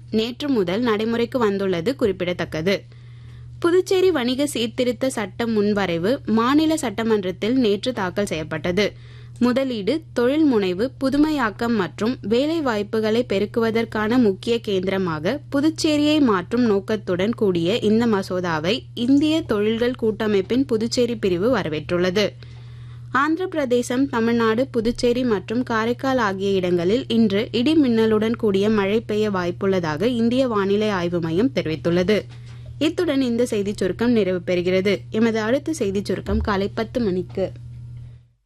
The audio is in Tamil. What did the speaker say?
நேற்று முதல் நடைமுறைக்கு வந்துள்ளது குறிப்பிடத்தக்கது புதுச்சேரி வணிக சீர்திருத்த சட்ட முன்வரைவு மாநில சட்டமன்றத்தில் நேற்று தாக்கல் செய்யப்பட்டது முதலீடு தொழில் முனைவு புதுமையாக்கம் மற்றும் வேலை வாய்ப்புகளை பெருக்குவதற்கான முக்கிய கேந்திரமாக புதுச்சேரியை மாற்றும் நோக்கத்துடன் கூடிய இந்த மசோதாவை இந்திய தொழில்கள் கூட்டமைப்பின் புதுச்சேரி பிரிவு வரவேற்றுள்ளது ஆந்திர பிரதேசம் தமிழ்நாடு புதுச்சேரி மற்றும் காரைக்கால் ஆகிய இடங்களில் இன்று இடி மின்னலுடன் கூடிய மழை பெய்ய வாய்ப்புள்ளதாக இந்திய வானிலை ஆய்வு மையம் தெரிவித்துள்ளது இத்துடன் இந்த செய்திச் சுருக்கம் நிறைவு பெறுகிறது எமது அடுத்த செய்திச் சுருக்கம் காலை பத்து மணிக்கு